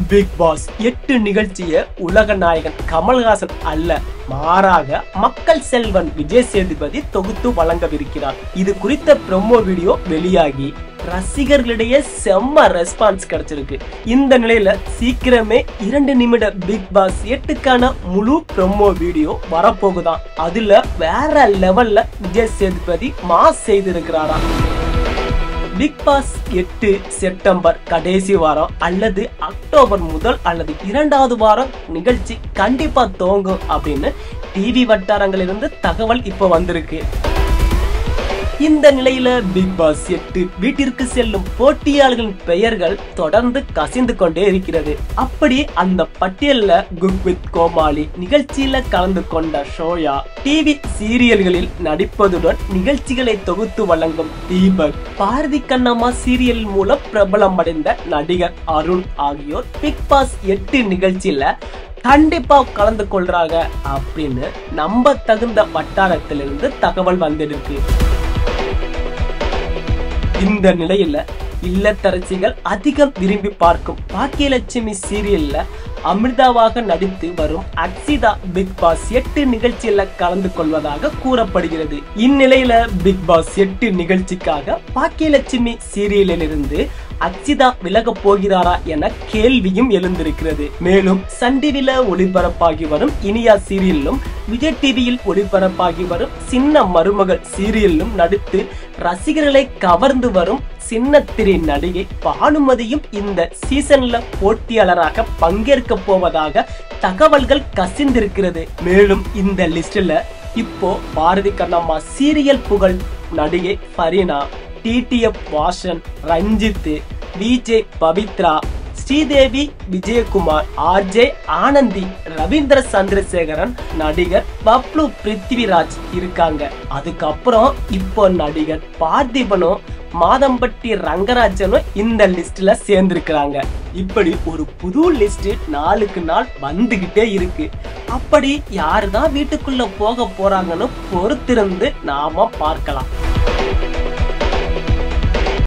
big Boss எட்டு நிகழ்ச்சிய உலக நாயகன் கமல்ஹாசன் அல்ல மாறாக மக்கள் செல்வன் விஜய் சேதுபதி தொகுத்து வழங்கவிருக்கிறார் இது குறித்த ப்ரோமோ வீடியோ வெளியாகி ரசிகர்களிடையே செம்ம ரெஸ்பான்ஸ் கிடைச்சிருக்கு இந்த நிலையில சீக்கிரமே இரண்டு நிமிட பிக் பாஸ் எட்டுக்கான முழு ப்ரோமோ வீடியோ வரப்போகுதாம் அதுல வேற லெவல்ல விஜய் சேதுபதி மாஸ் செய்திருக்கிறாராம் பிக் பாஸ் எட்டு செப்டம்பர் கடைசி வாரம் அல்லது அக்டோபர் முதல் அல்லது இரண்டாவது வாரம் நிகழ்ச்சி கண்டிப்பா துவங்கும் அப்படின்னு டிவி வட்டாரங்களிலிருந்து தகவல் இப்போ வந்திருக்கு இந்த நிலையில பிக் பாஸ் எட்டு வீட்டிற்கு செல்லும் போட்டியாளர்களின் பெயர்கள் தொடர்ந்து கசிந்து கொண்டே இருக்கிறது அப்படி அந்த பட்டியல்ல குக் வித் கோமாளி நிகழ்ச்சியில கலந்து கொண்ட ஷோயா டிவி சீரியல்களில் நடிப்பதுடன் நிகழ்ச்சிகளை தொகுத்து வழங்கும் தீபக் பாரதி கண்ணம்மா சீரியல் மூலம் பிரபலம் அடைந்த நடிகர் அருண் ஆகியோர் பிக் பாஸ் எட்டு நிகழ்ச்சியில கண்டிப்பா கலந்து கொள்றாங்க அப்படின்னு நம்ப தகுந்த வட்டாரத்திலிருந்து தகவல் வந்திருக்கு இந்த நிலையில இல்லத்தரசிகள் அதிகம் விரும்பி பார்க்கும் பாக்கியலட்சுமி சீரியல்ல அமிர்தாவாக நடித்து வரும் அக்ஷிதா பிக் பாஸ் எட்டு நிகழ்ச்சியில கலந்து கொள்வதாக கூறப்படுகிறது இந்நிலையில பிக் பாஸ் எட்டு நிகழ்ச்சிக்காக பாக்கியலட்சுமி சீரியலில் இருந்து அக்ஷிதா விலக போகிறாரா என கேள்வியும் எழுந்திருக்கிறது மேலும் சன் டிவில ஒளிபரப்பாகி வரும் இனியா சீரியலிலும் விஜய் டிவியில் ஒளிபரப்பாகி வரும் சின்ன மருமகள் சீரியலிலும் நடித்து ரசிகர்களை கவர்ந்து வரும் சின்னத்திரை நடிகை பானுமதியும் இந்த சீசன்ல போட்டியாளராக பங்கேற்க போவதாக தகவல்கள் கசிந்திருக்கிறது மேலும் இந்த லிஸ்ட்ல இப்போ பாரதி கண்ணம்மா சீரியல் புகழ் நடிகை Fareena TTF Vasan Ranjith VJ Pavithra Sridevi Vijayakumar RJ Anandhi Ravindra Chandrasekaran நடிகர் பப்ளு பிருத்திவிராஜ் இருக்காங்க அதுக்கப்புறம் இப்போ நடிகர் பார்த்திபனும் மாதம்பட்டி ரங்கராஜனும் இந்த லிஸ்ட்ல சேர்ந்திருக்கிறாங்க இப்படி ஒரு புது லிஸ்ட் நாளுக்கு நாள் வந்துகிட்டே இருக்கு அப்படி யாருதான் வீட்டுக்குள்ள போக போறாங்கன்னு பொறுத்திருந்து நாம பார்க்கலாம்